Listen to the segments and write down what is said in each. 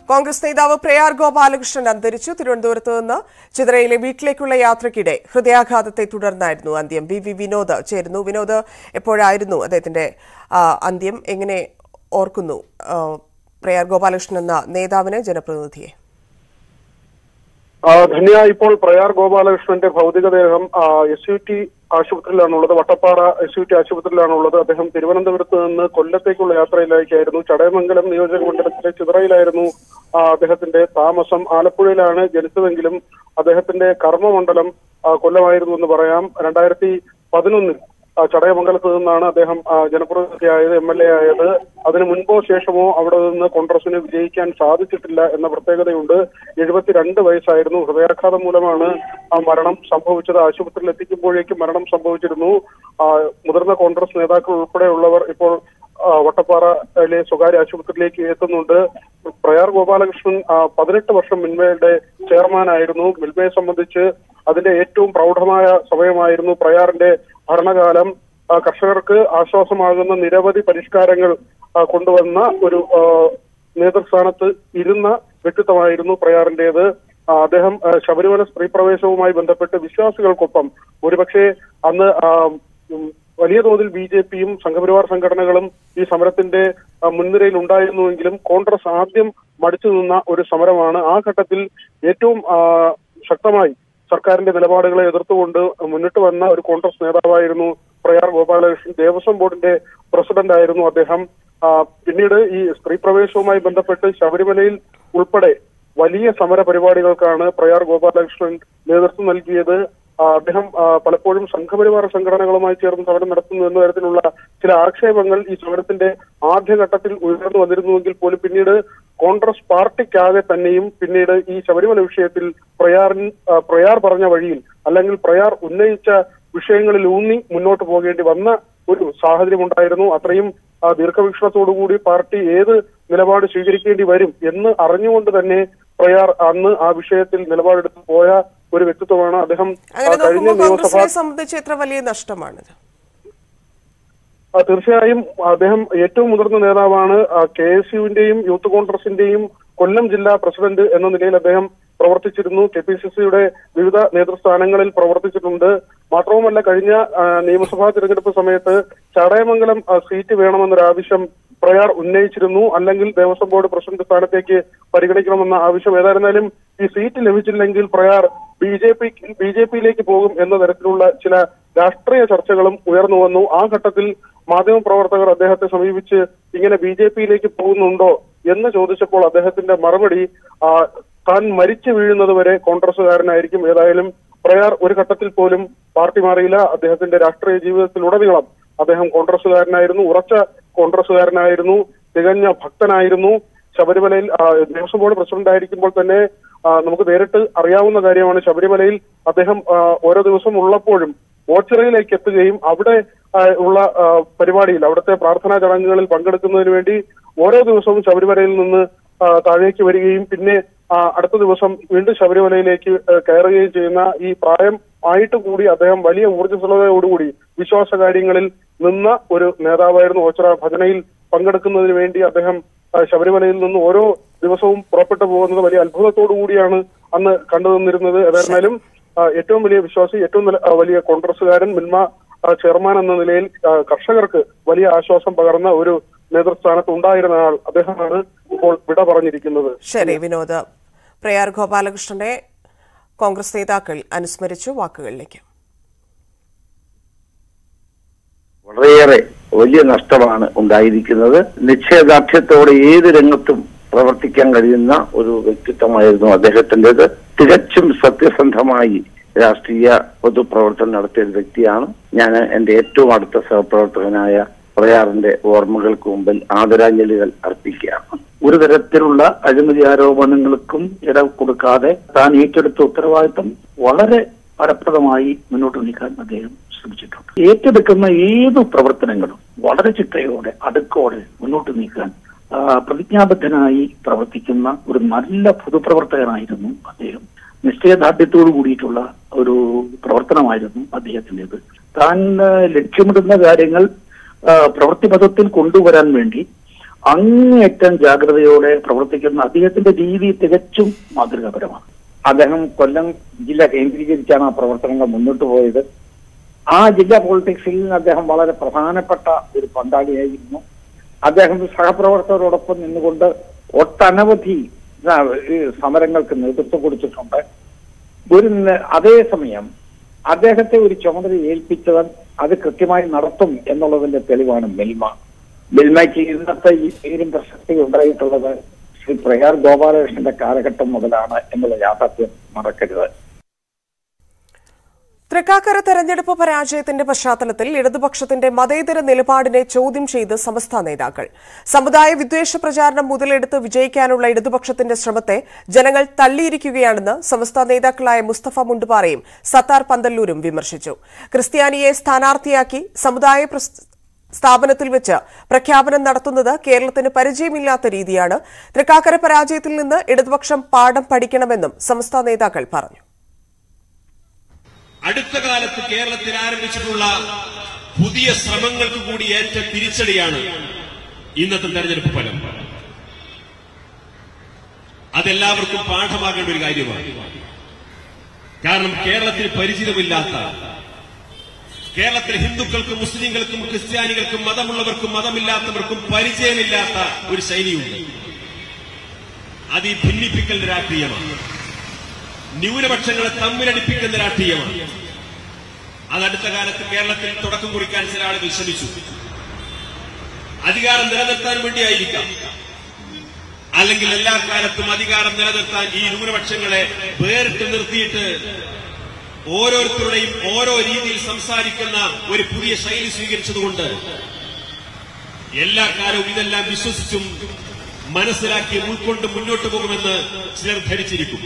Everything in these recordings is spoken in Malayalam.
കോൺഗ്രസ് നേതാവ് പ്രയാർ ഗോപാലകൃഷ്ണൻ അന്തരിച്ചു തിരുവനന്തപുരത്ത് നിന്ന് ചിതറയിലെ വീട്ടിലേക്കുള്ള യാത്രയ്ക്കിടെ ഹൃദയാഘാതത്തെ തുടർന്നായിരുന്നു അന്ത്യം വി വി വിനോദ് ചേരുന്നു വിനോദ് എപ്പോഴായിരുന്നു അദ്ദേഹത്തിന്റെ ആ, അന്ത്യം എങ്ങനെ ഓർക്കുന്നു ആ, പ്രയാർ ഗോപാലകൃഷ്ണൻ എന്ന നേതാവിനെ ജനപ്രതിനിധിയെ ആ, ധന്യ ഇപ്പോൾ പ്രയാർ ഗോപാലകൃഷ്ണന്റെ ഭൗതികദേഹം എസ് യു ടി ആശുപത്രിയിലാണുള്ളത് വട്ടപ്പാറ എസ് യു ടി ആശുപത്രിയിലാണുള്ളത് അദ്ദേഹം തിരുവനന്തപുരത്ത് നിന്ന് കൊല്ലത്തേക്കുള്ള യാത്രയിലേക്കായിരുന്നു ചടയമംഗലം നിയോജക മണ്ഡലത്തിലെ ചിതറയിലായിരുന്നു ആ, അദ്ദേഹത്തിന്റെ താമസം ആലപ്പുഴയിലാണ് ജനിച്ചതെങ്കിലും അദ്ദേഹത്തിന്റെ കർമ്മമണ്ഡലം ആ, കൊല്ലമായിരുന്നു എന്ന് പറയാം രണ്ടായിരത്തി പതിനൊന്നിൽ ആ, ചടയമംഗലത്ത് നിന്നാണ് അദ്ദേഹം ആ, ജനപ്രതിനിധിയായത് എം എൽ എ ആയത് അതിനു മുൻപോ ശേഷമോ അവിടെ നിന്ന് കോൺഗ്രസിന് വിജയിക്കാൻ സാധിച്ചിട്ടില്ല എന്ന പ്രത്യേകതയുണ്ട് എഴുപത്തിരണ്ട് വയസ്സായിരുന്നു ഹൃദയാഘാതം മൂലമാണ് ആ മരണം സംഭവിച്ചത് ആശുപത്രിയിൽ എത്തിക്കുമ്പോഴേക്കും മരണം സംഭവിച്ചിരുന്നു ആ, മുതിർന്ന കോൺഗ്രസ് നേതാക്കൾ ഉൾപ്പെടെയുള്ളവർ ഇപ്പോൾ ആ, വട്ടപ്പാറയിലെ സ്വകാര്യ ആശുപത്രിയിലേക്ക് എത്തുന്നുണ്ട് പ്രയാർ ഗോപാലകൃഷ്ണൻ ആ, പതിനെട്ട് വർഷം മിൽമയുടെ ചെയർമാനായിരുന്നു മിൽമയെ സംബന്ധിച്ച് അതിന്റെ ഏറ്റവും പ്രൗഢമായ സമയമായിരുന്നു പ്രയാറിന്റെ ഭരണകാലം ആ, കർഷകർക്ക് ആശ്വാസമാകുന്ന നിരവധി പരിഷ്കാരങ്ങൾ ആ, കൊണ്ടുവന്ന ഒരു ആ, നേതൃസ്ഥാനത്ത് ഇരുന്ന വ്യക്തിത്വമായിരുന്നു പ്രയാറിന്റേത് ആ, അദ്ദേഹം ആ, ശബരിമല സ്ത്രീ പ്രവേശവുമായി ബന്ധപ്പെട്ട് വിശ്വാസികൾക്കൊപ്പം ഒരുപക്ഷെ അന്ന് ആ, ഉം, വലിയ തോതിൽ ബി ജെ പിയും സംഘപരിവാർ സംഘടനകളും ഈ സമരത്തിന്റെ ആ, മുൻനിരയിൽ ഉണ്ടായിരുന്നുവെങ്കിലും കോൺഗ്രസ് ആദ്യം മടിച്ചു നിന്ന ഒരു സമരമാണ് ആ ഘട്ടത്തിൽ ഏറ്റവും ആ, ശക്തമായി സർക്കാരിന്റെ നിലപാടുകളെ എതിർത്തുകൊണ്ട് മുന്നിട്ട് വന്ന ഒരു കോൺഗ്രസ് നേതാവായിരുന്നു പ്രയാർ ഗോപാലകൃഷ്ണൻ ദേവസ്വം ബോർഡിന്റെ പ്രസിഡന്റ് ആയിരുന്നു അദ്ദേഹം ആ, പിന്നീട് ഈ സ്ത്രീ പ്രവേശവുമായി ബന്ധപ്പെട്ട് ശബരിമലയിൽ ഉൾപ്പെടെ വലിയ സമര പരിപാടികൾക്കാണ് പ്രയാർ ഗോപാലകൃഷ്ണൻ നേതൃത്വം നൽകിയത് ആ, അദ്ദേഹം ആ, പലപ്പോഴും സംഘപരിവാര സംഘടനകളുമായി ചേർന്ന് സമരം നടത്തുന്നു എന്ന തരത്തിലുള്ള ചില ആക്ഷേപങ്ങൾ ഈ സമരത്തിന്റെ ആദ്യഘട്ടത്തിൽ ഉയർന്നു വന്നിരുന്നുവെങ്കിൽ പോലും പിന്നീട് കോൺഗ്രസ് പാർട്ടിക്കാകെ തന്നെയും പിന്നീട് ഈ ശബരിമല വിഷയത്തിൽ പ്രയാറിൻ ആ, പ്രയാർ പറഞ്ഞ വഴിയിൽ അല്ലെങ്കിൽ പ്രയാർ ഉന്നയിച്ച വിഷയങ്ങളിൽ ഊന്നി മുന്നോട്ട് പോകേണ്ടി വന്ന ഒരു സാഹചര്യം ഉണ്ടായിരുന്നു അത്രയും ആ, ദീർഘവീക്ഷണത്തോടുകൂടി പാർട്ടി ഏത് നിലപാട് സ്വീകരിക്കേണ്ടി വരും എന്ന് അറിഞ്ഞുകൊണ്ട് തന്നെ പ്രയാർ അന്ന് ആ വിഷയത്തിൽ നിലപാടെടുത്ത് പോയ ഒരു വ്യക്തിത്വമാണ് അദ്ദേഹം ആ, അങ്ങനെ കഴിഞ്ഞ നോക്കുമ്പോൾ നിയമസഭാ കോൺഗ്രസിനെ സംബന്ധിച്ച് എത്ര വലിയ നഷ്ടമാണിത് ആ, തീർച്ചയായും അദ്ദേഹം ഏറ്റവും മുതിർന്ന നേതാവാണ് കെ എസ് യുവിന്റെയും യൂത്ത് കോൺഗ്രസിന്റെയും കൊല്ലം ജില്ലാ പ്രസിഡന്റ് എന്ന നിലയിൽ അദ്ദേഹം പ്രവർത്തിച്ചിരുന്നു കെ പി സി സിയുടെ വിവിധ നേതൃസ്ഥാനങ്ങളിൽ പ്രവർത്തിച്ചിട്ടുണ്ട് മാത്രവുമല്ല കഴിഞ്ഞ ആ, നിയമസഭാ തിരഞ്ഞെടുപ്പ് സമയത്ത് ചടയമംഗലം ആ, സീറ്റ് വേണമെന്നൊരു ആവശ്യം പ്രയാർ ഉന്നയിച്ചിരുന്നു അല്ലെങ്കിൽ ദേവസ്വം ബോർഡ് പ്രസിഡന്റ് സ്ഥാനത്തേക്ക് പരിഗണിക്കണമെന്ന ആവശ്യം ഏതായിരുന്നാലും ഈ സീറ്റ് ലഭിച്ചില്ലെങ്കിൽ Prayar B J P B J പിയിലേക്ക് പോകും എന്ന തരത്തിലുള്ള ചില രാഷ്ട്രീയ ചർച്ചകളും ഉയർന്നു വന്നു ആ ഘട്ടത്തിൽ മാധ്യമപ്രവർത്തകർ അദ്ദേഹത്തെ സമീപിച്ച് ഇങ്ങനെ ബി ജെ പിയിലേക്ക് പോകുന്നുണ്ടോ എന്ന് ചോദിച്ചപ്പോൾ അദ്ദേഹത്തിന്റെ മറുപടി ആ, താൻ മരിച്ചു വീഴുന്നത് വരെ കോൺഗ്രസുകാരനായിരിക്കും ഏതായാലും പ്രയാർ ഒരു ഘട്ടത്തിൽ പോലും പാർട്ടി മാറിയില്ല അദ്ദേഹത്തിന്റെ രാഷ്ട്രീയ ജീവിതത്തിലുടനീളം അദ്ദേഹം കോൺഗ്രസുകാരനായിരുന്നു ഉറച്ച കോൺഗ്രസുകാരനായിരുന്നു തികഞ്ഞ ഭക്തനായിരുന്നു ശബരിമലയിൽ ആ, ദേവസ്വം ബോർഡ് പ്രസിഡന്റ് ആയിരിക്കുമ്പോൾ തന്നെ ആ, നമുക്ക് നേരിട്ട് അറിയാവുന്ന കാര്യമാണ് ശബരിമലയിൽ അദ്ദേഹം ആ, ഓരോ ദിവസം ഉള്ളപ്പോഴും ഓച്ചിറയിലേക്ക് എത്തുകയും അവിടെ ആ, ഉള്ള ആ, പരിപാടിയിൽ അവിടുത്തെ പ്രാർത്ഥനാ ചടങ്ങുകളിൽ പങ്കെടുക്കുന്നതിന് വേണ്ടി ഓരോ ദിവസവും ശബരിമലയിൽ നിന്ന് ആ, താഴേക്ക് വരികയും പിന്നെ ആ, അടുത്ത ദിവസം വീണ്ടും ശബരിമലയിലേക്ക് ആ, കയറുകയും ചെയ്യുന്ന ഈ പ്രായം ആയിട്ട് കൂടി അദ്ദേഹം വലിയ ഊർജ്ജസ്വലതയോടുകൂടി വിശ്വാസ കാര്യങ്ങളിൽ നിന്ന ഒരു നേതാവായിരുന്നു ഓച്ചിറ ഭജനയിൽ പങ്കെടുക്കുന്നതിന് വേണ്ടി അദ്ദേഹം ആ, ശബരിമലയിൽ നിന്ന് ഓരോ ദിവസവും പുറപ്പെട്ടു പോകുന്നത് വലിയ അത്ഭുതത്തോടു കൂടിയാണ് അന്ന് കണ്ടു നിന്നിരുന്നത് ഏതായിരുന്നാലും ആ, ഏറ്റവും വലിയ വിശ്വാസി ഏറ്റവും നല്ല- ആ, വലിയ കോൺഗ്രസുകാരൻ മിൽമ ആ, ചെയർമാൻ എന്ന നിലയിൽ ആ, കർഷകർക്ക് വലിയ ആശ്വാസം പകർന്ന ഒരു നേതൃസ്ഥാനത്ത് ഉണ്ടായിരുന്ന ആൾ അദ്ദേഹമാണ് ഇപ്പോൾ വിട പറഞ്ഞിരിക്കുന്നത് ശരി വിനോദ് പ്രയാർ ഗോപാലകൃഷ്ണനെ കോൺഗ്രസ് നേതാക്കൾ അനുസ്മരിച്ചു വാക്കുകളിലേക്ക് വളരെയേറെ വലിയ നഷ്ടമാണ് ഉണ്ടായിരിക്കുന്നത് നിശ്ചയദാർഢ്യത്തോടെ ഏത് രംഗത്തും പ്രവർത്തിക്കാൻ കഴിയുന്ന ഒരു വ്യക്തിത്വമായിരുന്നു അദ്ദേഹത്തിൻ്റെത് തികച്ചും സത്യസന്ധമായി രാഷ്ട്രീയ പൊതുപ്രവർത്തനം നടത്തിയ ഒരു വ്യക്തിയാണ് ഞാൻ എന്റെ ഏറ്റവും അടുത്ത സഹപ്രവർത്തകനായ പ്രയാറിന്റെ ഓർമ്മകൾക്ക് മുമ്പിൽ ആദരാഞ്ജലികൾ അർപ്പിക്കുകയാണ് ഒരു തരത്തിലുള്ള അഴിമതി ആരോപണങ്ങൾക്കും ഇട കൊടുക്കാതെ താൻ ഏറ്റെടുത്ത ഉത്തരവാദിത്തം വളരെ ഫലപ്രദമായി മുന്നോട്ട് നീക്കാൻ അദ്ദേഹം ശ്രമിച്ചിട്ടുണ്ട് ഏറ്റെടുക്കുന്ന ഏത് പ്രവർത്തനങ്ങളും വളരെ ചിട്ടയോടെ അടുക്കോടെ മുന്നോട്ട് നീക്കാൻ ആ, പ്രതിജ്ഞാബദ്ധനായി പ്രവർത്തിക്കുന്ന ഒരു നല്ല പൊതുപ്രവർത്തകനായിരുന്നു അദ്ദേഹം നിശ്ചയദാർഢ്യത്തോടു കൂടിയിട്ടുള്ള ഒരു പ്രവർത്തനമായിരുന്നു അദ്ദേഹത്തിൻ്റെത് താൻ ആ, ലക്ഷ്യമിടുന്ന കാര്യങ്ങൾ ആ, പ്രവൃത്തിപഥത്തിൽ കൊണ്ടുവരാൻ വേണ്ടി അങ്ങേയറ്റം ജാഗ്രതയോടെ പ്രവർത്തിക്കുന്ന അദ്ദേഹത്തിന്റെ രീതി തികച്ചും മാതൃകാപരമാണ് അദ്ദേഹം കൊല്ലം ജില്ല കേന്ദ്രീകരിച്ചാണ് ആ പ്രവർത്തനങ്ങൾ മുന്നോട്ട് പോയത് ആ ജില്ലാ പൊളിറ്റിക്സിൽ അദ്ദേഹം വളരെ പ്രധാനപ്പെട്ട ഒരു പങ്കാളിയായിരുന്നു അദ്ദേഹം സഹപ്രവർത്തകരോടൊപ്പം നിന്നുകൊണ്ട് ഒട്ടനവധി ആ, ഈ സമരങ്ങൾക്ക് നേതൃത്വം കൊടുത്തിട്ടുണ്ട് ഒരു ന- അതേസമയം അദ്ദേഹത്തെ ഒരു ചുമതല ഏൽപ്പിച്ചവൻ അത് കൃത്യമായി നടത്തും എന്നുള്ളതിന്റെ തെളിവാണ് മിൽമ മിൽമയ്ക്ക് ഇന്നത്തെ ഈ പേരും പ്രസക്തി ഉണ്ടായിട്ടുള്ളത് ശ്രീ പ്രയാർ ഗോപാലകൃഷ്ണന്റെ കാലഘട്ടം മുതലാണ് എന്നുള്ള യാഥാർത്ഥ്യം മറക്കരുത് തൃക്കാക്കര തെരഞ്ഞെടുപ്പ് പരാജയത്തിന്റെ പശ്ചാത്തലത്തിൽ ഇടതുപക്ഷത്തിന്റെ മതേതര നിലപാടിനെ ചോദ്യം ചെയ്ത് സമസ്ത നേതാക്കൾ സമുദായ വിദ്വേഷ പ്രചാരണം മുതലെടുത്ത് വിജയിക്കാനുള്ള ഇടതുപക്ഷത്തിന്റെ ശ്രമത്തെ ജനങ്ങൾ തള്ളിയിരിക്കുകയാണെന്ന് സമസ്ത നേതാക്കളായ മുസ്തഫ മുണ്ടുപാറയും സത്താർ പന്തല്ലൂരും വിമർശിച്ചു ക്രിസ്ത്യാനിയെ സ്ഥാനാർത്ഥിയാക്കി സമുദായ പ്രസ്- സ്ഥാപനത്തിൽ വെച്ച് പ്രഖ്യാപനം നടത്തുന്നത് കേരളത്തിന് പരിചയമില്ലാത്ത രീതിയാണ് തൃക്കാക്കര പരാജയത്തിൽ നിന്ന് ഇടതുപക്ഷം പാഠം പഠിക്കണമെന്നും സമസ്ത നേതാക്കൾ പറഞ്ഞു അടുത്ത കാലത്ത് കേരളത്തിൽ ആരംഭിച്ചിട്ടുള്ള പുതിയ ശ്രമങ്ങൾക്ക് കൂടി ഏറ്റ തിരിച്ചടിയാണ് ഇന്നത്തെ തെരഞ്ഞെടുപ്പ് ഫലം അതെല്ലാവർക്കും പാഠമാകേണ്ട ഒരു കാര്യമാണ് കാരണം കേരളത്തിൽ പരിചിതമില്ലാത്ത കേരളത്തിലെ ഹിന്ദുക്കൾക്കും മുസ്ലിങ്ങൾക്കും ക്രിസ്ത്യാനികൾക്കും മതമുള്ളവർക്കും മതമില്ലാത്തവർക്കും പരിചയമില്ലാത്ത ഒരു ശൈലിയുണ്ട് അത് ഈ ഭിന്നിപ്പിക്കൽ രാഷ്ട്രീയമാണ് ന്യൂനപക്ഷങ്ങളെ തമ്മിലടിപ്പിക്കുന്ന രാഷ്ട്രീയമാണ് അത് അടുത്ത കാലത്ത് കേരളത്തിൽ തുടക്കം കുറിക്കാൻ ചില ആളുകൾ ശ്രമിച്ചു അധികാരം നിലനിർത്താൻ വേണ്ടിയായിരിക്കാം അല്ലെങ്കിൽ എല്ലാ കാലത്തും അധികാരം നിലനിർത്താൻ ഈ ന്യൂനപക്ഷങ്ങളെ വേറിട്ട് നിർത്തിയിട്ട് ഓരോരുത്തരുടെയും ഓരോ രീതിയിൽ സംസാരിക്കുന്ന ഒരു പുതിയ ശൈലി സ്വീകരിച്ചതുകൊണ്ട് എല്ലാ കാലവും ഇതെല്ലാം വിശ്വസിച്ചും മനസ്സിലാക്കി ഉൾക്കൊണ്ട് മുന്നോട്ട് പോകുമെന്ന് ചിലർ ധരിച്ചിരിക്കും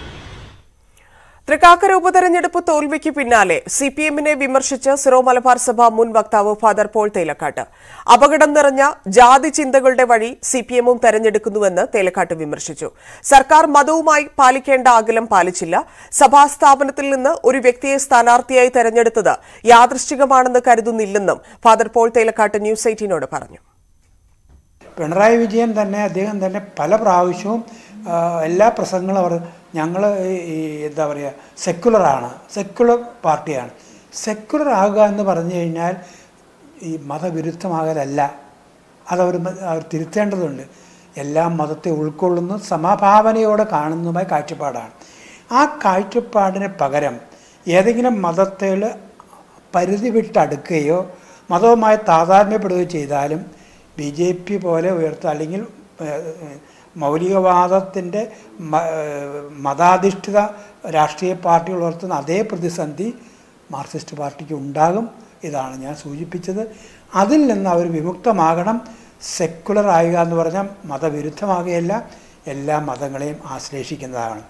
തൃക്കാക്കര ഉപതെരഞ്ഞെടുപ്പ് തോൽവിക്ക് പിന്നാലെ സി പി എമ്മിനെ വിമർശിച്ച് സിറോ മലബാർ സഭ മുൻ വക്താവ് ഫാദർ പോൾ തേലക്കാട്ട് അപകടം നിറഞ്ഞ ജാതി ചിന്തകളുടെ വഴി സി പി എമ്മും തെരഞ്ഞെടുക്കുന്നുവെന്ന് തേലക്കാട്ട് വിമർശിച്ചു സർക്കാർ മതവുമായി പാലിക്കേണ്ട അകലം പാലിച്ചില്ല സഭാസ്ഥാപനത്തിൽ നിന്ന് ഒരു വ്യക്തിയെ സ്ഥാനാർത്ഥിയായി തെരഞ്ഞെടുത്തത് യാദൃശ്ചികമാണെന്ന് കരുതുന്നില്ലെന്നും ഫാദർ പോൾ തേലക്കാട്ട് ന്യൂസ് എയ്റ്റീനോട് പറഞ്ഞു പിണറായി വിജയൻ തന്നെ അദ്ദേഹം തന്നെ പല പ്രാവശ്യവും ആ, എല്ലാ പ്രസംഗങ്ങളും അവർ ഞങ്ങൾ ഈ എന്താ പറയുക സെക്കുലറാണ് സെക്കുലർ പാർട്ടിയാണ് സെക്കുലർ ആകുക എന്ന് പറഞ്ഞു കഴിഞ്ഞാൽ ഈ മതവിരുദ്ധമാകലല്ല അതവർ മ- അവർ തിരുത്തേണ്ടതുണ്ട് എല്ലാ മതത്തെ ഉൾക്കൊള്ളുന്നു സമഭാവനയോടെ കാണുന്നതുമായ കാഴ്ചപ്പാടാണ് ആ കാഴ്ചപ്പാടിന് പകരം ഏതെങ്കിലും മതത്തിൽ പരിധി വിട്ടടുക്കുകയോ മതവുമായി താതാത്മ്യപ്പെടുകയോ ചെയ്താലും ബി ജെ പി പോലെ ഉയർത്തുക അല്ലെങ്കിൽ ഏഹ്, മൗലികവാദത്തിൻ്റെ മ- ഏഹ്, മതാധിഷ്ഠിത രാഷ്ട്രീയ പാർട്ടികൾ ഉയർത്തുന്ന അതേ പ്രതിസന്ധി മാർക്സിസ്റ്റ് പാർട്ടിക്ക് ഉണ്ടാകും ഇതാണ് ഞാൻ സൂചിപ്പിച്ചത് അതിൽ നിന്ന് അവർ വിമുക്തമാകണം സെക്കുലർ ആയുക എന്ന് പറഞ്ഞാൽ മതവിരുദ്ധമാകുകയല്ല എല്ലാ മതങ്ങളെയും ആശ്ലേഷിക്കുന്നതാണ്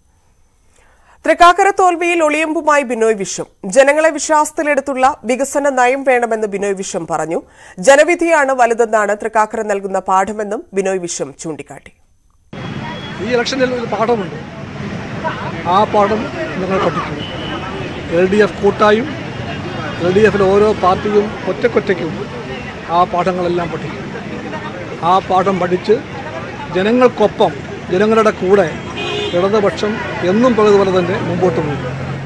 തൃക്കാക്കര തോൽവിയിൽ ഒളിയമ്പുമായി ബിനോയ് വിശ്വം ജനങ്ങളെ വിശ്വാസത്തിലെടുത്തുള്ള വികസന നയം വേണമെന്ന് ബിനോയ് വിശ്വം പറഞ്ഞു ജനവിധിയാണ് വലുതെന്നാണ് തൃക്കാക്കര നൽകുന്ന പാഠമെന്നും ബിനോയ് വിശ്വം ചൂണ്ടിക്കാട്ടി ഈ ഇലക്ഷനിൽ ഒരു പാഠമുണ്ട് ആ പാഠം നിങ്ങൾ പഠിക്കണം എൽ ഡി എഫ് കൂട്ടായും എൽ ഡി എഫിലെ ഓരോ പാർട്ടിയും ഒറ്റക്കൊറ്റയ്ക്കും ആ പാഠങ്ങളെല്ലാം പഠിക്കും ആ പാഠം പഠിച്ച് ജനങ്ങൾക്കൊപ്പം ജനങ്ങളുടെ കൂടെ ഇടതുപക്ഷം എന്നും പലതുപോലെ തന്നെ മുമ്പോട്ട് പോകും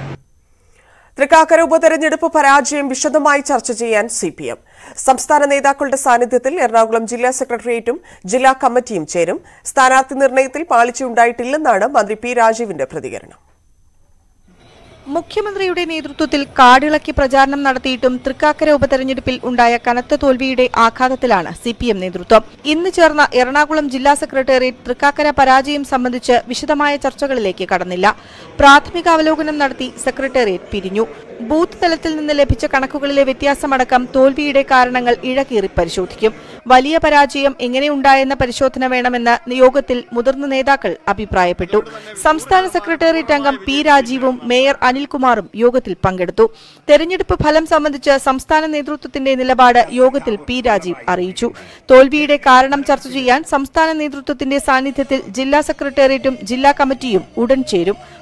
തൃക്കാക്കര ഉപതെരഞ്ഞെടുപ്പ് പരാജയം വിശദമായി ചർച്ച ചെയ്യാൻ സി പി എം സംസ്ഥാന നേതാക്കളുടെ സാന്നിധ്യത്തിൽ എറണാകുളം ജില്ലാ സെക്രട്ടേറിയറ്റും ജില്ലാ കമ്മിറ്റിയും ചേരും സ്ഥാനാർത്ഥി നിർണയത്തിൽ പാളിച്ചയുണ്ടായിട്ടില്ലെന്നാണ് മന്ത്രി പി രാജീവിന്റെ പ്രതികരണം മുഖ്യമന്ത്രിയുടെ നേതൃത്വത്തിൽ കാടിളക്കി പ്രചാരണം നടത്തിയിട്ടും തൃക്കാക്കര ഉപതെരഞ്ഞെടുപ്പിൽ ഉണ്ടായ കനത്ത തോൽവിയുടെ ആഘാതത്തിലാണ് സി പി എം നേതൃത്വം ഇന്ന് ചേർന്ന എറണാകുളം ജില്ലാ സെക്രട്ടേറിയറ്റ് തൃക്കാക്കര പരാജയം സംബന്ധിച്ച് വിശദമായ ചർച്ചകളിലേക്ക് കടന്നില്ല പ്രാഥമിക അവലോകനം നടത്തി സെക്രട്ടേറിയറ്റ് പിരിഞ്ഞു ബൂത്ത് തലത്തിൽ നിന്ന് ലഭിച്ച കണക്കുകളിലെ വ്യത്യാസമടക്കം തോൽവിയുടെ കാരണങ്ങൾ ഇഴകീറി പരിശോധിക്കും വലിയ പരാജയം എങ്ങനെയുണ്ടായെന്ന പരിശോധന വേണമെന്ന് യോഗത്തിൽ മുതിർന്ന നേതാക്കൾ അഭിപ്രായപ്പെട്ടു സംസ്ഥാന സെക്രട്ടേറിയറ്റ് അംഗം പി രാജീവും മേയർ അനിൽകുമാറും യോഗത്തിൽ പങ്കെടുത്തു തെരഞ്ഞെടുപ്പ് ഫലം സംബന്ധിച്ച് സംസ്ഥാന നേതൃത്വത്തിന്റെ നിലപാട് യോഗത്തിൽ പി രാജീവ് അറിയിച്ചു തോൽവിയുടെ കാരണം ചർച്ച ചെയ്യാൻ സംസ്ഥാന നേതൃത്വത്തിന്റെ സാന്നിധ്യത്തിൽ ജില്ലാ സെക്രട്ടേറിയറ്റും ജില്ലാ കമ്മിറ്റിയും ഉടൻ ചേരും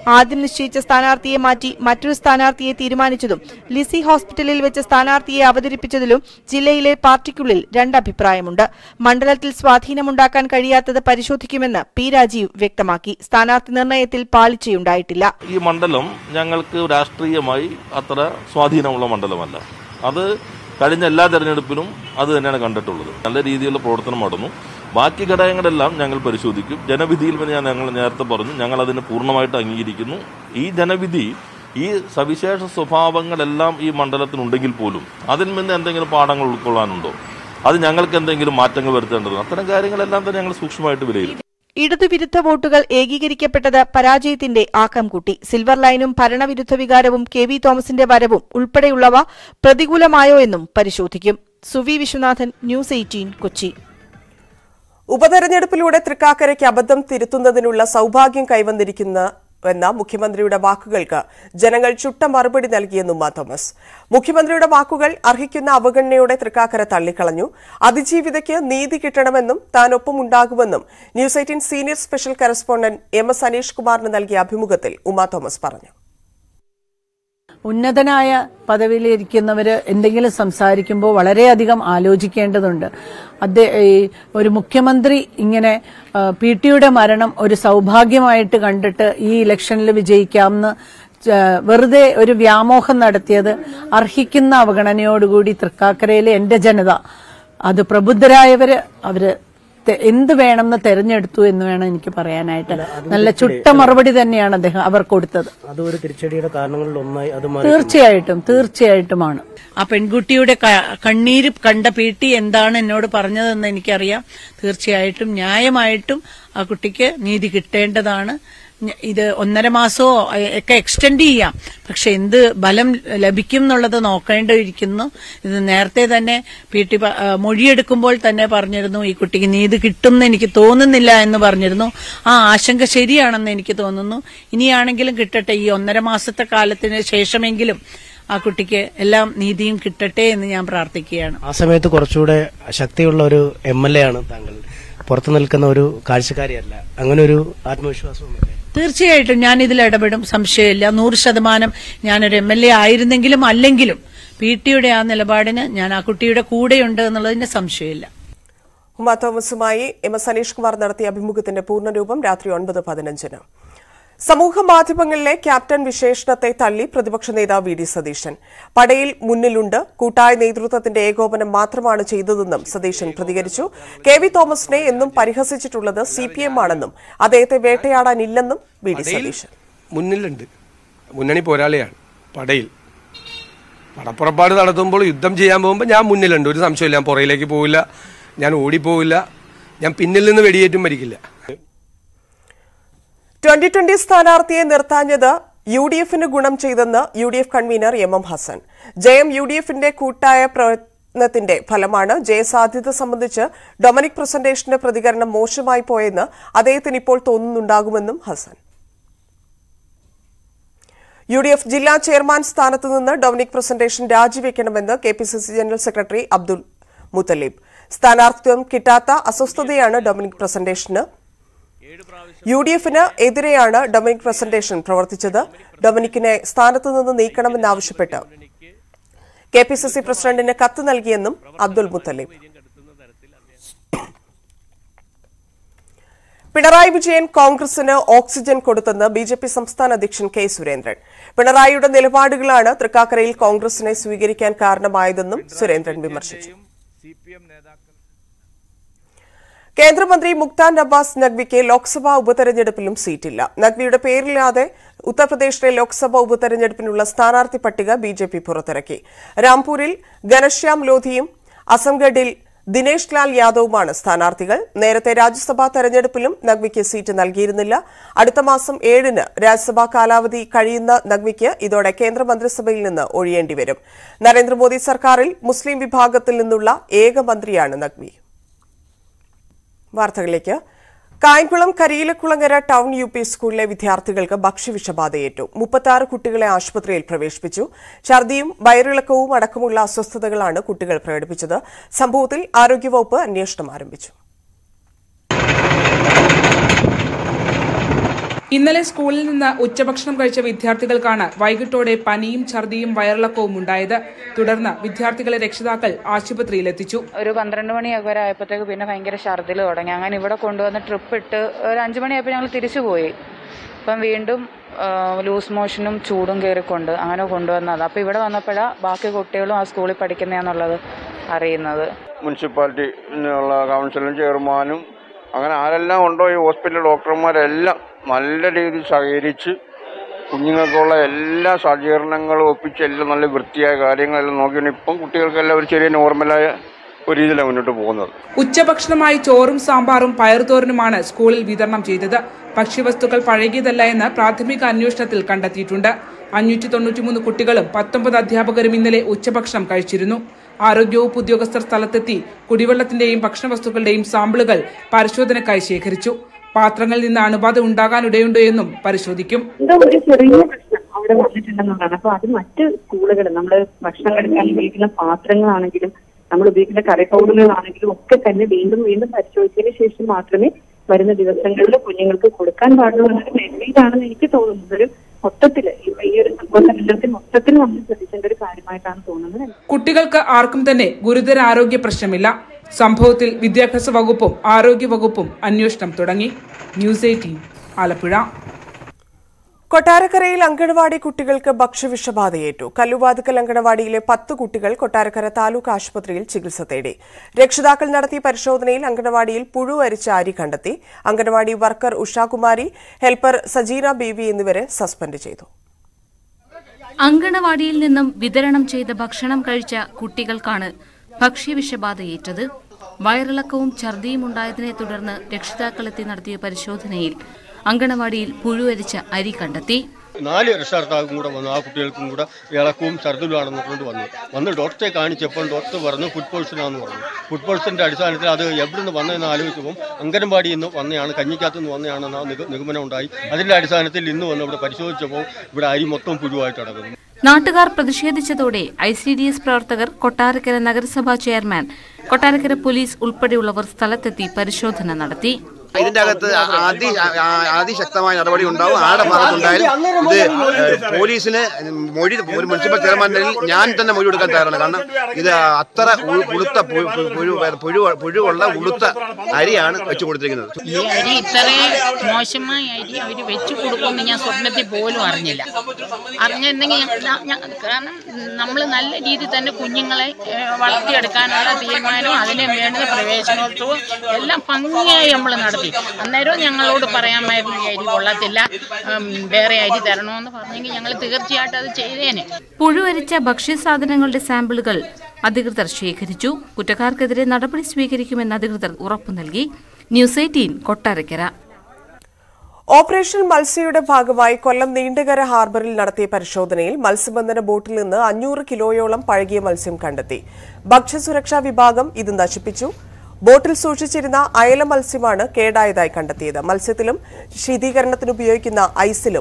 ആദ്യം നിശ്ചയിച്ച സ്ഥാനാർത്ഥിയെ മാറ്റി മറ്റൊരു സ്ഥാനാർത്ഥിയെ തീരുമാനിച്ചതും ലിസി ഹോസ്പിറ്റലിൽ വെച്ച് സ്ഥാനാർത്ഥിയെ അവതരിപ്പിച്ചതിലും ജില്ലയിലെ പാർട്ടിക്കുള്ളിൽ രണ്ടഭിപ്രായമുണ്ട് മണ്ഡലത്തിൽ സ്വാധീനമുണ്ടാക്കാൻ കഴിയാത്തത് പരിശോധിക്കുമെന്ന് പി രാജീവ് വ്യക്തമാക്കി സ്ഥാനാർത്ഥി നിർണയത്തിൽ പാളിച്ചയുണ്ടായിട്ടില്ല ഈ മണ്ഡലം ഞങ്ങൾക്ക് രാഷ്ട്രീയമായി അത്ര സ്വാധീനമുള്ള മണ്ഡലമല്ല അത് കഴിഞ്ഞ എല്ലാ തെരഞ്ഞെടുപ്പിലും അത് തന്നെയാണ് കണ്ടിട്ടുള്ളത് നല്ല രീതിയിലുള്ള പ്രവർത്തനം നടന്നു ബാക്കി ഘടകങ്ങളെല്ലാം ഞങ്ങൾ പരിശോധിക്കും ജനവിധിയിൽ പിന്നെ ഞാൻ ഞങ്ങൾ നേരത്തെ പറഞ്ഞു ഞങ്ങൾ അതിനെ പൂർണ്ണമായിട്ട് അംഗീകരിക്കുന്നു ഈ ജനവിധി ഈ സവിശേഷ സ്വഭാവങ്ങളെല്ലാം ഈ മണ്ഡലത്തിനുണ്ടെങ്കിൽ പോലും അതിൽ നിന്ന് എന്തെങ്കിലും പാഠങ്ങൾ ഉൾക്കൊള്ളാനുണ്ടോ അത് ഞങ്ങൾക്ക് എന്തെങ്കിലും മാറ്റങ്ങൾ വരുത്തേണ്ടതുണ്ടോ അത്തരം കാര്യങ്ങളെല്ലാം തന്നെ ഞങ്ങൾ സൂക്ഷ്മമായിട്ട് വിലയിരുത്തും ഇടതുവിരുദ്ധ വോട്ടുകൾ ഏകീകരിക്കപ്പെട്ടത് പരാജയത്തിന്റെ ആക്കം കൂട്ടി സിൽവർ ലൈനും ഭരണവിരുദ്ധ വികാരവും കെ വി തോമസിന്റെ വരവും ഉൾപ്പെടെയുള്ളവ പ്രതികൂലമായോ എന്നും പരിശോധിക്കും സുവി വിശ്വനാഥൻ ന്യൂസ് എയ്റ്റീൻ കൊച്ചി ഉപതെരഞ്ഞെടുപ്പിലൂടെ തൃക്കാക്കരയ്ക്ക് അബദ്ധം തിരുത്തുന്നതിനുള്ള സൌഭാഗ്യം കൈവന്നിരിക്കുന്നുവെന്ന മുഖ്യമന്ത്രിയുടെ വാക്കുകൾക്ക് ജനങ്ങൾ ചുട്ട മറുപടി നൽകിയെന്നും ഉമ്മ തോമസ് മുഖ്യമന്ത്രിയുടെ വാക്കുകൾ അർഹിക്കുന്ന അവഗണനയോടെ തൃക്കാക്കര തള്ളിക്കളഞ്ഞു അതിജീവിതയ്ക്ക് നീതി കിട്ടണമെന്നും താൻ ഒപ്പമുണ്ടാകുമെന്നും news eighteen senior special correspondent M S Aneesh കുമാറിന് നൽകിയ അഭിമുഖത്തിൽ ഉമ്മ തോമസ് പറഞ്ഞു ഉന്നതനായ പദവിയിലിരിക്കുന്നവർ എന്തെങ്കിലും സംസാരിക്കുമ്പോൾ വളരെയധികം ആലോചിക്കേണ്ടതുണ്ട് അദ്ദേഹ ഈ ഒരു മുഖ്യമന്ത്രി ഇങ്ങനെ ആ, പി ടിയുടെ മരണം ഒരു സൗഭാഗ്യമായിട്ട് കണ്ടിട്ട് ഈ ഇലക്ഷനിൽ വിജയിക്കാമെന്ന് ച- വെറുതെ ഒരു വ്യാമോഹം നടത്തിയത് അർഹിക്കുന്ന അവഗണനയോടുകൂടി തൃക്കാക്കരയിലെ എന്റെ ജനത അത് പ്രബുദ്ധരായവര് അവര് തെ- എന്ത് വേണമെന്ന് തെരഞ്ഞെടുത്തു എന്ന് വേണം എനിക്ക് പറയാനായിട്ട് നല്ല ചുട്ട മറുപടി തന്നെയാണ് അദ്ദേഹം അവർ കൊടുത്തത് അത് ഒരു തിരിച്ചടിയുടെ കാരണങ്ങളിൽ ഒന്നായി അത് മാറി തീർച്ചയായിട്ടും തീർച്ചയായിട്ടുമാണ് ആ പെൺകുട്ടിയുടെ ക- കണ്ണീര് കണ്ട പീട്ടി എന്താണ് എന്നോട് പറഞ്ഞതെന്ന് എനിക്കറിയാം തീർച്ചയായിട്ടും ന്യായമായിട്ടും ആ കുട്ടിക്ക് നീതി കിട്ടേണ്ടതാണ് ഞ- ഇത് ഒന്നര മാസമോ എ- ഒക്കെ എക്സ്റ്റെൻഡ് ചെയ്യാം പക്ഷെ എന്ത് ബലം ലഭിക്കും എന്നുള്ളത് നോക്കേണ്ടിയിരിക്കുന്നു ഇത് നേരത്തെ തന്നെ പി ടി പ- ആ, മൊഴിയെടുക്കുമ്പോൾ തന്നെ പറഞ്ഞിരുന്നു ഈ കുട്ടിക്ക് നീതി കിട്ടുമെന്ന് എനിക്ക് തോന്നുന്നില്ല എന്ന് പറഞ്ഞിരുന്നു ആ ആശങ്ക ശരിയാണെന്ന് എനിക്ക് തോന്നുന്നു ഇനിയാണെങ്കിലും കിട്ടട്ടെ ഈ ഒന്നര മാസത്തെ കാലത്തിന് ശേഷമെങ്കിലും ആ കുട്ടിക്ക് എല്ലാം നീതിയും കിട്ടട്ടെ എന്ന് ഞാൻ പ്രാർത്ഥിക്കുകയാണ് ആ സമയത്ത് കുറച്ചുകൂടെ ശക്തിയുള്ള ഒരു എം എൽ എ ആണ് താങ്കൾ പുറത്തു നിൽക്കുന്ന ഒരു കാഴ്ചക്കാരിയല്ല അങ്ങനെ ഒരു ആത്മവിശ്വാസവുമില്ലേ തീർച്ചയായിട്ടും ഞാൻ ഇതിൽ ഇടപെടും സംശയമില്ല നൂറ് ശതമാനം ഞാനൊരു എം എൽ എ ആയിരുന്നെങ്കിലും അല്ലെങ്കിലും പി ടിയുടെ ആ നിലപാടിന് ഞാൻ ആ കുട്ടിയുടെ കൂടെയുണ്ട് എന്നുള്ളതിന് സംശയമില്ല ഉമ്മ തോമസുമായി എം എസ് അനീഷ് കുമാർ നടത്തിയ അഭിമുഖത്തിന്റെ പൂർണ്ണരൂപം രാത്രി ഒൻപത് പതിനഞ്ചിന് സമൂഹ മാധ്യമങ്ങളിലെ ക്യാപ്റ്റൻ വിശേഷണത്തെ തള്ളി പ്രതിപക്ഷ നേതാവ് വി ഡി സതീശൻ പടയിൽ മുന്നിലുണ്ട് കൂട്ടായ നേതൃത്വത്തിന്റെ ഏകോപനം മാത്രമാണ് ചെയ്തതെന്നും സതീശൻ പ്രതികരിച്ചു കെ വി തോമസിനെ എന്നും പരിഹസിച്ചിട്ടുള്ളത് സി പി എം ആണെന്നും അദ്ദേഹത്തെ വേട്ടയാടാനില്ലെന്നും വി ഡി സതീശൻ മുന്നിലുണ്ട് മുന്നണി പോരാളിയാണ് പടയിൽ പടപ്പുറപ്പാട് നടത്തുമ്പോൾ യുദ്ധം ചെയ്യാൻ പോകുമ്പോൾ ഞാൻ മുന്നിലുണ്ട് ഒരു സംശയമില്ല ഞാൻ പുറയിലേക്ക് പോവില്ല ഞാൻ ഓടിപ്പോവില്ല ഞാൻ പിന്നിൽ നിന്ന് വെടിയേറ്റും മരിക്കില്ല ട്വന്റി ട്വന്റി സ്ഥാനാർത്ഥിയെ നിർത്താഞ്ഞത് യു ഡി എഫിന് ഗുണം ചെയ്തെന്ന് U D F convener M M Hassan ജയം യു ഡി എഫിന്റെ കൂട്ടായ പ്രയത്നത്തിന്റെ ഫലമാണ് ജയസാധ്യത സംബന്ധിച്ച് ഡൊമിനിക് പ്രസന്റേഷന്റെ പ്രതികരണം മോശമായി പോയെന്ന് അദ്ദേഹത്തിന് ഇപ്പോൾ തോന്നുന്നുണ്ടാകുമെന്നും ഹസൻ യു ഡി എഫ് ജില്ലാ ചെയർമാൻ സ്ഥാനത്ത് നിന്ന് ഡൊമിനിക് പ്രസന്റേഷൻ രാജിവെക്കണമെന്ന് K P C C general secretary Abdul Muthalib സ്ഥാനാർത്ഥിത്വം കിട്ടാത്ത അസ്വസ്ഥതയാണ് ഡൊമിനിക് പ്രസന്റേഷന് യു ഡി എഫിന് എതിരെയാണ് ഡൊമിനിക് പ്രസന്റേഷൻ പ്രവർത്തിച്ചത് ഡൊമിനിക്കിനെ സ്ഥാനത്ത് നിന്ന് നീക്കണമെന്നാവശ്യപ്പെട്ട് കെ പി സി സി പ്രസിഡന്റിന് കത്ത് നൽകിയെന്നും അബ്ദുൽ മുത്തലീബ് പിണറായി വിജയൻ കോൺഗ്രസിന് ഓക്സിജൻ കൊടുത്തെന്ന് ബി ജെ പി സംസ്ഥാന അധ്യക്ഷൻ കെ സുരേന്ദ്രൻ പിണറായിയുടെ നിലപാടുകളാണ് തൃക്കാക്കരയിൽ കോൺഗ്രസിനെ സ്വീകരിക്കാൻ കാരണമായതെന്നും സുരേന്ദ്രൻ വിമർശിച്ചു കേന്ദ്രമന്ത്രി മുക്താൻ അബ്ബാസ് നഖ്വിക്ക് ലോക്സഭാ ഉപതെരഞ്ഞെടുപ്പിലും സീറ്റില്ല നഖ്വിയുടെ പേരില്ലാതെ ഉത്തർപ്രദേശിലെ ലോക്സഭാ ഉപതെരഞ്ഞെടുപ്പിനുള്ള സ്ഥാനാർത്ഥി പട്ടിക ബി ജെ പി പുറത്തിറക്കി രാംപൂരിൽ ഘനശ്യാം ലോധിയും അസംഗഡിൽ ദിനേഷ് ലാൽ യാദവുമാണ് സ്ഥാനാർത്ഥികൾ നേരത്തെ രാജ്യസഭാ തെരഞ്ഞെടുപ്പിലും നഖ്വിക്ക് സീറ്റ് നൽകിയിരുന്നില്ല അടുത്ത മാസം ഏഴിന് രാജ്യസഭാ കാലാവധി കഴിയുന്ന നഖ്വിക്ക് ഇതോടെ കേന്ദ്രമന്ത്രിസഭയിൽ നിന്ന് ഒഴിയേണ്ടിവരും നരേന്ദ്രമോദി സർക്കാരിൽ മുസ്ലിം വിഭാഗത്തിൽ നിന്നുള്ള ഏക മന്ത്രിയാണ് നഖ്വി വാർത്തകളിലേക്ക് Kayamkulam Kariyilakulangara town U P സ്കൂളിലെ വിദ്യാർത്ഥികൾക്ക് ഭക്ഷ്യവിഷബാധയേറ്റു മുപ്പത്തി കുട്ടികളെ ആശുപത്രിയിൽ പ്രവേശിപ്പിച്ചു ഛർദിയും വയറിളക്കവും അടക്കമുള്ള അസ്വസ്ഥതകളാണ് കുട്ടികൾ പ്രകടിപ്പിച്ചത് സംഭവത്തിൽ ആരോഗ്യവകുപ്പ് അന്വേഷണം ആരംഭിച്ചു ഇന്നലെ സ്കൂളിൽ നിന്ന് ഉച്ചഭക്ഷണം കഴിച്ച വിദ്യാർത്ഥികൾക്കാണ് വൈകിട്ടോടെ പനിയും ഛർദിയും വയറിളക്കവും ഉണ്ടായത് തുടർന്ന് വിദ്യാർത്ഥികളെ രക്ഷിതാക്കൾ ആശുപത്രിയിലെത്തിച്ചു ഒരു പന്ത്രണ്ട് മണിയൊക്കെ വരെ ആയപ്പോഴത്തേക്ക് പിന്നെ ഭയങ്കര ഛർദിൽ തുടങ്ങി അങ്ങനെ ഇവിടെ കൊണ്ടുവന്ന് ട്രിപ്പ് ഇട്ട് ഒരു അഞ്ച് മണിയായപ്പോൾ ഞങ്ങൾ തിരിച്ചു പോയി അപ്പം വീണ്ടും ലൂസ് മോഷനും ചൂടും കയറിക്കൊണ്ട് അങ്ങനെ കൊണ്ടുവന്നത് അപ്പോൾ ഇവിടെ വന്നപ്പോഴാണ് ബാക്കി കുട്ടികളും ആ സ്കൂളിൽ പഠിക്കുന്നതെന്നുള്ളത് അറിയുന്നത് മുനിസിപ്പാലിറ്റിയിലുള്ള കൗൺസിലും ചെയർമാനും അങ്ങനെ ആരെല്ലാം ഉണ്ടോ ഈ ഹോസ്പിറ്റൽ ഡോക്ടർമാരെല്ലാം നല്ല രീതിയിൽ സഹകരിച്ച് കുഞ്ഞുങ്ങൾക്കുള്ള എല്ലാ സജ്ജീകരണങ്ങളും ഒപ്പിച്ച് എല്ലാം നല്ല വൃത്തിയായ കാര്യങ്ങളെല്ലാം നോക്കിയാണ് ഇപ്പം കുട്ടികൾക്കെല്ലാം ഒരു ചെറിയ നോർമലായ ഒരു രീതിയിലാണ് മുന്നോട്ട് പോകുന്നത് ഉച്ചഭക്ഷണമായി ചോറും സാമ്പാറും പയറുതോരനുമാണ് സ്കൂളിൽ വിതരണം ചെയ്തത് ഭക്ഷ്യവസ്തുക്കൾ പഴകിയതല്ല എന്ന് പ്രാഥമിക അന്വേഷണത്തിൽ കണ്ടെത്തിയിട്ടുണ്ട് അഞ്ഞൂറ്റി തൊണ്ണൂറ്റിമൂന്ന് കുട്ടികളും പത്തൊമ്പത് അധ്യാപകരും ഇന്നലെ ഉച്ചഭക്ഷണം കഴിച്ചിരുന്നു ആരോഗ്യവകുപ്പ് ഉദ്യോഗസ്ഥർ സ്ഥലത്തെത്തി കുടിവെള്ളത്തിന്റെയും ഭക്ഷണവസ്തുക്കളുടെയും സാമ്പിളുകൾ പരിശോധനയ്ക്കായി ശേഖരിച്ചു പാത്രങ്ങളിൽ നിന്ന് അണുബാധ ഉണ്ടാകാനിടയുണ്ടോ എന്നും പരിശോധിക്കും എന്തോ ഒരു ചെറിയ പ്രശ്നം അവിടെ വന്നിട്ടുണ്ടെന്നുള്ളതാണ് അപ്പൊ അത് മറ്റ് സ്കൂളുകൾ നമ്മൾ ഭക്ഷണം കഴിക്കാൻ ഉപയോഗിക്കുന്ന പാത്രങ്ങളാണെങ്കിലും നമ്മൾ ഉപയോഗിക്കുന്ന കറി പൗഡറുകളാണെങ്കിലും ഒക്കെ തന്നെ വീണ്ടും വീണ്ടും പരിശോധിച്ചതിന് ശേഷം മാത്രമേ വരുന്ന ദിവസങ്ങളിൽ കുഞ്ഞുങ്ങൾക്ക് കൊടുക്കാൻ പാടുള്ളൂ എന്നൊരു മെസ്സേജാണെന്ന് എനിക്ക് തോന്നുന്നത് ഒരു മൊത്തത്തില് ഈ ഈ ഒരു സംഭവത്തിൽ മൊത്തത്തിൽ നമ്മൾ ശ്രദ്ധിക്കേണ്ട ഒരു കാര്യമായിട്ടാണ് തോന്നുന്നത് കുട്ടികൾക്ക് ആർക്കും തന്നെ ഗുരുതര ആരോഗ്യ പ്രശ്നമില്ല സംഭവത്തിൽ വിദ്യാഭ്യാസ വകുപ്പും ആരോഗ്യ വകുപ്പും അന്വേഷണം തുടങ്ങി ന്യൂസ് എയ്റ്റീൻ ആലപ്പുഴ കൊട്ടാരക്കരയിൽ അങ്കണവാടി കുട്ടികൾക്ക് ഭക്ഷ്യവിഷബാധയേറ്റു കല്ലുവാതുക്കൽ അങ്കണവാടിയിലെ പത്ത് കുട്ടികൾ കൊട്ടാരക്കര താലൂക്ക് ആശുപത്രിയിൽ ചികിത്സ തേടി രക്ഷിതാക്കൾ നടത്തിയ പരിശോധനയിൽ അങ്കണവാടിയിൽ പുഴു അരിച്ച അരി കണ്ടെത്തി anganwadi worker Ushakumari helper Sajeena Baby എന്നിവരെ സസ്പെൻഡ് ചെയ്തു അങ്കണവാടിയിൽ നിന്നും വിതരണം ചെയ്ത ഭക്ഷണം കഴിച്ച കുട്ടികൾക്കാണ് ഭക്ഷ്യവിഷബാധയേറ്റത് വയറിളക്കവും ഛർദിയും ഉണ്ടായതിനെ തുടർന്ന് രക്ഷിതാക്കളെത്തി നടത്തിയ പരിശോധനയിൽ അങ്കണവാടിയിൽ പുഴുവരിച്ച അരി കണ്ടെത്തി നാല് രക്ഷകർത്താവും കൂടെ വന്നു ആ കുട്ടികൾക്കും കൂടെ ഇളക്കവും ഛർദിലുമാണെന്ന് കൊണ്ട് വന്നു വന്ന് ഡോക്ടറെ കാണിച്ചപ്പോൾ ഡോക്ടർ പറഞ്ഞു ഫുഡ് പോയ്സണാന്ന് പറഞ്ഞു ഫുഡ് പോയ്സണിന്റെ അടിസ്ഥാനത്തിൽ അത് എവിടെ നിന്ന് വന്നതെന്ന് ആലോചിച്ചപ്പോൾ അങ്കനവാടിയിൽ നിന്ന് വന്നതാണ് കഞ്ഞിക്കകത്ത് നിന്ന് വന്നതാണെന്ന് ആ നിഗ- നിഗമനം ഉണ്ടായി അതിന്റെ അടിസ്ഥാനത്തിൽ ഇന്ന് വന്ന് ഇവിടെ പരിശോധിച്ചപ്പോൾ ഇവിടെ അരി മൊത്തം പുഴുവായിട്ട് കിടക്കുന്നു നാട്ടുകാർ പ്രതിഷേധിച്ചതോടെ ഐ സി ഡി എസ് പ്രവർത്തകർ കൊട്ടാരക്കര നഗരസഭാ ചെയർമാൻ കൊട്ടാരക്കര പോലീസ് ഉൾപ്പെടെയുള്ളവർ സ്ഥലത്തെത്തി പരിശോധന നടത്തി ഇതിന്റെ അകത്ത് അതി അതിശക്തമായ നടപടി ഉണ്ടാവും ആരുടെ ഭാഗത്തുണ്ടായാലും ഇത് ഏഹ്, പോലീസിന് മൊഴി ഒരു മുനിസിപ്പൽ ചെയർമാൻ്റെ ഞാൻ തന്നെ മൊഴി കൊടുക്കാൻ തയ്യാറാണ് കാരണം ഇത് അത്ര ഉ- ഉളുത്ത പു- പു- പുഴു പുഴു പുഴുവുള്ള ഉളുത്ത അരിയാണ് വെച്ചു കൊടുത്തിരിക്കുന്നത് ഈ അരി ഇത്രയും മോശമായ അരി അവർ വെച്ചു കൊടുക്കുമെന്ന് ഞാൻ സ്വപ്നത്തിൽ പോലും അറിഞ്ഞില്ല അറിഞ്ഞിരുന്നെങ്കിൽ ഞാൻ- ഞാൻ- കാരണം നമ്മൾ നല്ല രീതിയിൽ തന്നെ കുഞ്ഞുങ്ങളെ ഏഹ്, വളർത്തിയെടുക്കാനുള്ള തീരുമാനവും അതിന് വേണ്ടുന്ന പ്രവേശനോത്സവവും എല്ലാം ഭംഗിയായി നമ്മൾ നടത്തി അന്നേരവും ഞങ്ങളോട് പറയാമായിരുന്നു ഈ അരി കൊള്ളത്തില്ല ഉം, വേറെ അരി തരണമെന്ന് പറഞ്ഞെങ്കിൽ ഞങ്ങൾ തീർച്ചയായിട്ടും അത് ചെയ്തേനെ പുഴുവരിച്ച ഭക്ഷ്യസാധനങ്ങളുടെ സാമ്പിളുകൾ അധികൃതർ ശേഖരിച്ചു കുറ്റക്കാർക്കെതിരെ നടപടി സ്വീകരിക്കുമെന്ന് അധികൃതർ ഉറപ്പു നൽകി ന്യൂസ് എയ്റ്റീൻ കൊട്ടാരക്കര ഓപ്പറേഷൻ മത്സ്യയുടെ ഭാഗമായി കൊല്ലം നീണ്ടകര ഹാർബറിൽ നടത്തിയ പരിശോധനയിൽ മത്സ്യബന്ധന ബോട്ടിൽ നിന്ന് അഞ്ഞൂറ് കിലോയോളം പഴകിയ മത്സ്യം കണ്ടെത്തി ഭക്ഷ്യസുരക്ഷാ വിഭാഗം ഇത് നശിപ്പിച്ചു ബോട്ടിൽ സൂക്ഷിച്ചിരുന്ന അയല മത്സ്യമാണ് കേടായതായി കണ്ടെത്തിയത് മത്സ്യത്തിലും ശീതീകരണത്തിന് ഉപയോഗിക്കുന്ന ഐസിലും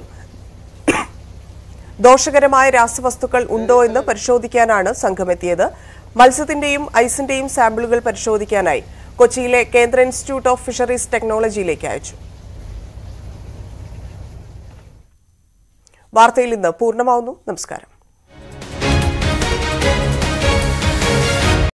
ദോഷകരമായ രാസവസ്തുക്കൾ ഉണ്ടോ എന്ന് പരിശോധിക്കാനാണ് സംഘമെത്തിയത് മത്സ്യത്തിന്റെയും ഐസിന്റെയും സാമ്പിളുകൾ പരിശോധിക്കാനായി കൊച്ചിയിലെ കേന്ദ്ര ഇൻസ്റ്റിറ്റ്യൂട്ട് ഓഫ് ഫിഷറീസ് ടെക്നോളജിയിലേക്ക് അയച്ചു വാർത്തയിൽ ഇന്ന് പൂർണ്ണമാവുന്നു നമസ്കാരം